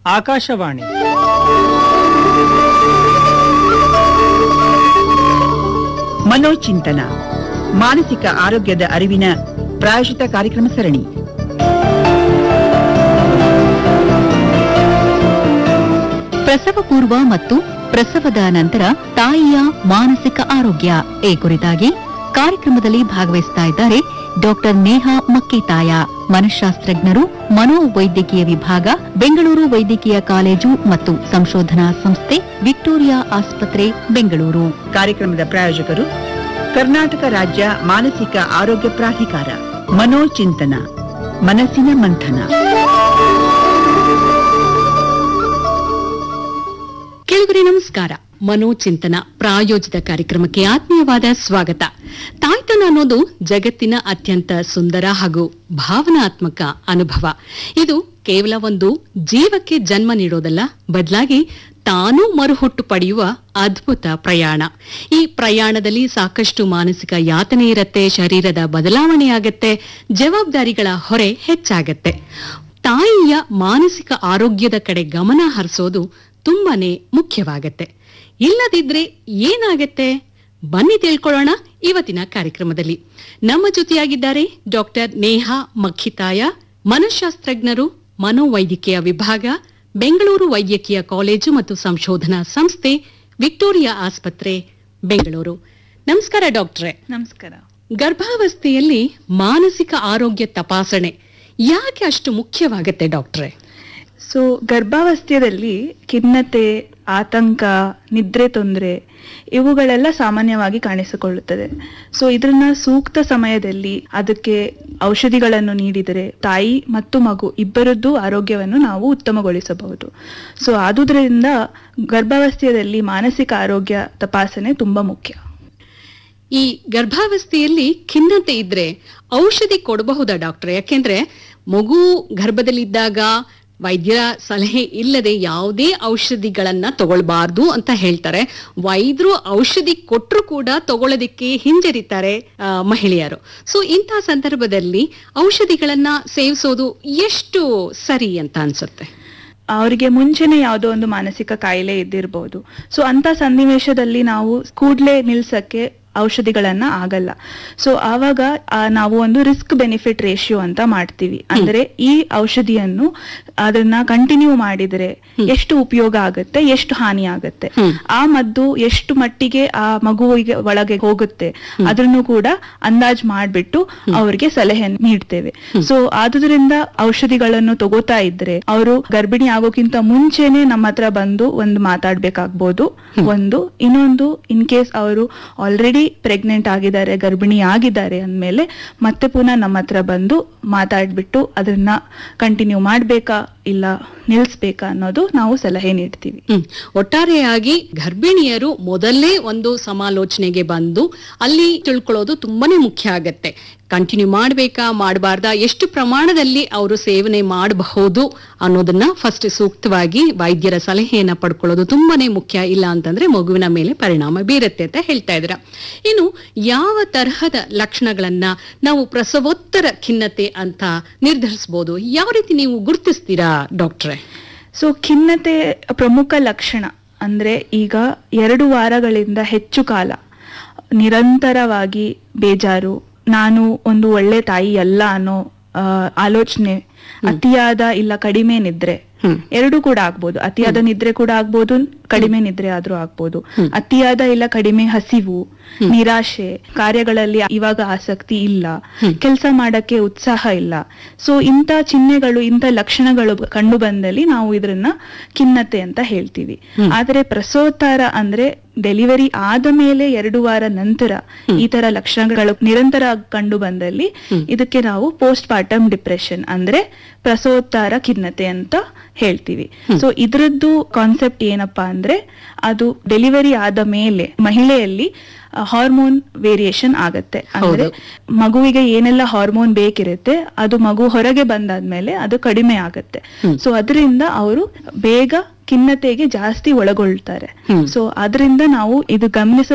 ಆಕಾಶವಾಣಿ ಮನೋಚಿಂತನ ಮಾನಸಿಕ ಆರೋಗ್ಯದ ಅರಿವಿನ ಪ್ರಾಯೋಜಿತ ಕಾರ್ಯಕ್ರಮ ಸರಣಿ ಪ್ರಸವ ಪೂರ್ವ ಮತ್ತು ಪ್ರಸವದ ನಂತರ ತಾಯಿಯ ಮಾನಸಿಕ ಆರೋಗ್ಯ ಈ ಕುರಿತಾಗಿ ಕಾರ್ಯಕ್ರಮದಲ್ಲಿ ಭಾಗವಹಿಸ್ತಾ ಇದ್ದಾರೆ ಡಾಕ್ಟರ್ ನೇಹಾ ಮಕ್ಕಿತಾಯ ಮನಃಶಾಸ್ತ್ರಜ್ಞರು ಮನೋವೈದ್ಯಕೀಯ ವಿಭಾಗ ಬೆಂಗಳೂರು ವೈದ್ಯಕೀಯ ಕಾಲೇಜು ಮತ್ತು ಸಂಶೋಧನಾ ಸಂಸ್ಥೆ ವಿಕ್ಟೋರಿಯಾ ಆಸ್ಪತ್ರೆ ಬೆಂಗಳೂರು ಕಾರ್ಯಕ್ರಮದ ಪ್ರಾಯೋಜಕರು ಕರ್ನಾಟಕ ರಾಜ್ಯ ಮಾನಸಿಕ ಆರೋಗ್ಯ ಪ್ರಾಧಿಕಾರ ಮನೋಚಿಂತನ ಮನಸ್ಸಿನ ಮಂಥನ ಕೆಳಗರೆ ನಮಸ್ಕಾರ ಮನೋಚಿಂತನ ಪ್ರಾಯೋಜಿತ ಕಾರ್ಯಕ್ರಮಕ್ಕೆ ಆತ್ಮೀಯವಾದ ಸ್ವಾಗತ ತಾಯ್ತನ ಅನ್ನೋದು ಜಗತ್ತಿನ ಅತ್ಯಂತ ಸುಂದರ ಹಾಗೂ ಭಾವನಾತ್ಮಕ ಅನುಭವ ಇದು ಕೇವಲ ಒಂದು ಜೀವಕ್ಕೆ ಜನ್ಮ ನೀಡೋದಲ್ಲ ಬದಲಾಗಿ ತಾನೂ ಮರುಹುಟ್ಟು ಪಡೆಯುವ ಅದ್ಭುತ ಪ್ರಯಾಣ ಈ ಪ್ರಯಾಣದಲ್ಲಿ ಸಾಕಷ್ಟು ಮಾನಸಿಕ ಯಾತನೆ ಇರತ್ತೆ ಶರೀರದ ಬದಲಾವಣೆ ಆಗತ್ತೆ ಜವಾಬ್ದಾರಿಗಳ ಹೊರೆ ಹೆಚ್ಚಾಗತ್ತೆ ತಾಯಿಯ ಮಾನಸಿಕ ಆರೋಗ್ಯದ ಕಡೆ ಗಮನ ಹರಿಸೋದು ತುಂಬಾನೇ ಮುಖ್ಯವಾಗತ್ತೆ ಇಲ್ಲದಿದ್ರೆ ಏನಾಗತ್ತೆ ಬನ್ನಿ ತಿಳ್ಕೊಳ್ಳೋಣ ಇವತ್ತಿನ ಕಾರ್ಯಕ್ರಮದಲ್ಲಿ ನಮ್ಮ ಜೊತೆಯಾಗಿದ್ದಾರೆ ಡಾಕ್ಟರ್ ನೇಹಾ ಮಖಿತಾಯ ಮನಃಶಾಸ್ತ್ರಜ್ಞರು ಮನೋವೈದ್ಯಕೀಯ ವಿಭಾಗ ಬೆಂಗಳೂರು ವೈದ್ಯಕೀಯ ಕಾಲೇಜು ಮತ್ತು ಸಂಶೋಧನಾ ಸಂಸ್ಥೆ ವಿಕ್ಟೋರಿಯಾ ಆಸ್ಪತ್ರೆ ಬೆಂಗಳೂರು ನಮಸ್ಕಾರ ಡಾಕ್ಟ್ರೆ ನಮಸ್ಕಾರ ಗರ್ಭಾವಸ್ಥೆಯಲ್ಲಿ ಮಾನಸಿಕ ಆರೋಗ್ಯ ತಪಾಸಣೆ ಯಾಕೆ ಅಷ್ಟು ಮುಖ್ಯವಾಗತ್ತೆ ಡಾಕ್ಟ್ರೆ ಸೊ ಗರ್ಭಾವಸ್ಥೆಯಲ್ಲಿ ಖಿನ್ನತೆ ಆತಂಕ ನಿದ್ರೆ ತೊಂದರೆ ಇವುಗಳೆಲ್ಲ ಸಾಮಾನ್ಯವಾಗಿ ಕಾಣಿಸಿಕೊಳ್ಳುತ್ತದೆ ಸೊ ಇದನ್ನ ಸೂಕ್ತ ಸಮಯದಲ್ಲಿ ಅದಕ್ಕೆ ಔಷಧಿಗಳನ್ನು ನೀಡಿದರೆ ತಾಯಿ ಮತ್ತು ಮಗು ಇಬ್ಬರದ್ದು ಆರೋಗ್ಯವನ್ನು ನಾವು ಉತ್ತಮಗೊಳಿಸಬಹುದು ಸೊ ಆದುದರಿಂದ ಗರ್ಭಾವಸ್ಥೆಯಲ್ಲಿ ಮಾನಸಿಕ ಆರೋಗ್ಯ ತಪಾಸಣೆ ತುಂಬಾ ಮುಖ್ಯ ಈ ಗರ್ಭಾವಸ್ಥೆಯಲ್ಲಿ ಖಿನ್ನತೆ ಇದ್ರೆ ಔಷಧಿ ಕೊಡಬಹುದಾ ಡಾಕ್ಟರ್ ಯಾಕೆಂದ್ರೆ ಮಗು ಗರ್ಭದಲ್ಲಿದ್ದಾಗ ವೈದ್ಯರ ಸಲಹೆ ಇಲ್ಲದೆ ಯಾವುದೇ ಔಷಧಿಗಳನ್ನ ತಗೊಳ್ಬಾರ್ದು ಅಂತ ಹೇಳ್ತಾರೆ ವೈದ್ಯರು ಔಷಧಿ ಕೊಟ್ಟರು ಕೂಡ ತಗೊಳ್ಳೋದಿಕ್ಕೆ ಹಿಂಜರಿತಾರೆ ಆ, ಮಹಿಳೆಯರು ಸೊ ಇಂಥ ಸಂದರ್ಭದಲ್ಲಿ ಔಷಧಿಗಳನ್ನ ಸೇವಿಸೋದು ಎಷ್ಟು ಸರಿ ಅಂತ ಅನ್ಸುತ್ತೆ ಅವರಿಗೆ ಮುಂಚೆನೆ ಯಾವುದೋ ಒಂದು ಮಾನಸಿಕ ಕಾಯಿಲೆ ಇದ್ದಿರಬಹುದು ಸೊ ಅಂತ ಸನ್ನಿವೇಶದಲ್ಲಿ ನಾವು ಕೂಡ್ಲೇ ನಿಲ್ಸಕ್ಕೆ ಔಷಧಿಗಳನ್ನ ಆಗಲ್ಲ ಸೊ ಆವಾಗ ಆ, ನಾವು ಒಂದು ರಿಸ್ಕ್ ಬೆನಿಫಿಟ್ ರೇಷಿಯೋ ಅಂತ ಮಾಡ್ತೀವಿ ಅಂದ್ರೆ ಈ ಔಷಧಿಯನ್ನು ಅದನ್ನ ಕಂಟಿನ್ಯೂ ಮಾಡಿದ್ರೆ ಎಷ್ಟು ಉಪಯೋಗ ಆಗುತ್ತೆ ಎಷ್ಟು ಹಾನಿ ಆಗುತ್ತೆ ಆ ಮದ್ದು ಎಷ್ಟು ಮಟ್ಟಿಗೆ ಆ ಮಗುವಿಗೆ ಒಳಗೆ ಹೋಗುತ್ತೆ ಅದನ್ನು ಕೂಡ ಅಂದಾಜ್ ಮಾಡ್ಬಿಟ್ಟು ಅವರಿಗೆ ಸಲಹೆ ನೀಡ್ತೇವೆ ಸೊ ಆದುದರಿಂದ ಔಷಧಿಗಳನ್ನು ತಗೋತಾ ಇದ್ರೆ ಅವರು ಗರ್ಭಿಣಿ ಆಗೋಕ್ಕಿಂತ ಮುಂಚೆನೆ ನಮ್ಮ ಹತ್ರ ಬಂದು ಒಂದು ಮಾತಾಡ್ಬೇಕಾಗ್ಬೋದು ಒಂದು ಇನ್ನೊಂದು ಇನ್ ಕೇಸ್ ಅವರು ಆಲ್ರೆಡಿ ಪ್ರೆಗ್ನೆಂಟ್ ಆಗಿದ್ದಾರೆ ಗರ್ಭಿಣಿ ಆಗಿದ್ದಾರೆ ಅಂದ್ಮೇಲೆ ಮತ್ತೆ ಪುನಃ ನಮ್ಮ ಹತ್ರ ಬಂದು ಮಾತಾಡ್ಬಿಟ್ಟು ಅದನ್ನ ಕಂಟಿನ್ಯೂ ಮಾಡ್ಬೇಕಾ ಇಲ್ಲ ನಿಲ್ಸ್ಬೇಕಾ ಅನ್ನೋದು ನಾವು ಸಲಹೆ ನೀಡ್ತೀವಿ ಹ್ಮ್ ಒಟ್ಟಾರೆಯಾಗಿ ಗರ್ಭಿಣಿಯರು ಮೊದಲೇ ಒಂದು ಸಮಾಲೋಚನೆಗೆ ಬಂದು ಅಲ್ಲಿ ತಿಳ್ಕೊಳ್ಳೋದು ತುಂಬಾನೇ ಮುಖ್ಯ ಆಗತ್ತೆ ಕಂಟಿನ್ಯೂ ಮಾಡ್ಬೇಕಾ ಮಾಡಬಾರ್ದಾ ಎಷ್ಟು ಪ್ರಮಾಣದಲ್ಲಿ ಅವರು ಸೇವನೆ ಮಾಡಬಹುದು ಅನ್ನೋದನ್ನ ಫಸ್ಟ್ ಸೂಕ್ತವಾಗಿ ವೈದ್ಯರ ಸಲಹೆಯನ್ನ ಪಡ್ಕೊಳ್ಳೋದು ತುಂಬಾನೇ ಮುಖ್ಯ ಇಲ್ಲ ಅಂತಂದ್ರೆ ಮಗುವಿನ ಮೇಲೆ ಪರಿಣಾಮ ಬೀರುತ್ತೆ ಅಂತ ಹೇಳ್ತಾ ಇದ್ರ ಇನ್ನು ಯಾವ ತರಹದ ಲಕ್ಷಣಗಳನ್ನ ನಾವು ಪ್ರಸವೋತ್ತರ ಖಿನ್ನತೆ ಅಂತ ನಿರ್ಧರಿಸಬಹುದು ಯಾವ ರೀತಿ ನೀವು ಗುರುತಿಸ್ತೀರಾ ಡಾಕ್ಟ್ರೆ ಸೊ ಖಿನ್ನತೆ ಪ್ರಮುಖ ಲಕ್ಷಣ ಅಂದ್ರೆ ಈಗ ಎರಡು ವಾರಗಳಿಂದ ಹೆಚ್ಚು ಕಾಲ ನಿರಂತರವಾಗಿ ಬೇಜಾರು ನಾನು ಒಂದು ಒಳ್ಳೆ ತಾಯಿ ಅಲ್ಲ ಅನ್ನೋ ಆ, ಆಲೋಚನೆ ಅತಿಯಾದ ಇಲ್ಲ ಕಡಿಮೆ ನಿದ್ರೆ ಎರಡು ಕೂಡ ಆಗ್ಬೋದು ಅತಿಯಾದ ನಿದ್ರೆ ಕೂಡ ಆಗ್ಬೋದು ಕಡಿಮೆ ನಿದ್ರೆ ಆದ್ರೂ ಆಗ್ಬೋದು ಅತಿಯಾದ ಇಲ್ಲ ಕಡಿಮೆ ಹಸಿವು ನಿರಾಶೆ ಕಾರ್ಯಗಳಲ್ಲಿ ಇವಾಗ ಆಸಕ್ತಿ ಇಲ್ಲ ಕೆಲಸ ಮಾಡಕ್ಕೆ ಉತ್ಸಾಹ ಇಲ್ಲ ಸೊ ಇಂಥ ಚಿಹ್ನೆಗಳು ಇಂಥ ಲಕ್ಷಣಗಳು ಕಂಡು ಬಂದಲ್ಲಿ ನಾವು ಇದನ್ನ ಖಿನ್ನತೆ ಅಂತ ಹೇಳ್ತೀವಿ ಆದ್ರೆ ಪ್ರಸೋತ್ತರ ಅಂದ್ರೆ ಡೆಲಿವರಿ ಆದ ಮೇಲೆ ಎರಡು ವಾರ ನಂತರ ಈ ತರ ಲಕ್ಷಣಗಳು ನಿರಂತರ ಕಂಡು ಬಂದಲ್ಲಿ ಇದಕ್ಕೆ ನಾವು ಪೋಸ್ಟ್ ಪಾರ್ಟಮ್ ಡಿಪ್ರೆಷನ್ ಅಂದ್ರೆ ಪ್ರಸವೋತ್ತರ ಖಿನ್ನತೆ ಅಂತ ಹೇಳ್ತೀವಿ ಸೊ ಇದ್ರದ್ದು ಕಾನ್ಸೆಪ್ಟ್ ಏನಪ್ಪಾ ಅಂದ್ರೆ ಅದು ಡೆಲಿವರಿ ಆದ ಮೇಲೆ ಮಹಿಳೆಯಲ್ಲಿ ಹಾರ್ಮೋನ್ ವೇರಿಯೇಷನ್ ಆಗತ್ತೆ ಅಂದ್ರೆ ಮಗುವಿಗೆ ಏನೆಲ್ಲ ಹಾರ್ಮೋನ್ ಬೇಕಿರುತ್ತೆ ಅದು ಮಗು ಹೊರಗೆ ಬಂದಾದ್ಮೇಲೆ ಅದು ಕಡಿಮೆ ಆಗತ್ತೆ ಸೊ ಅದರಿಂದ ಅವರು ಬೇಗ ಖಿನ್ನತೆಗೆ ಜಾಸ್ತಿ ಒಳಗೊಳ್ತಾರೆ ಸೊ ಅದರಿಂದ ನಾವು ಇದು ಗಮನಿಸ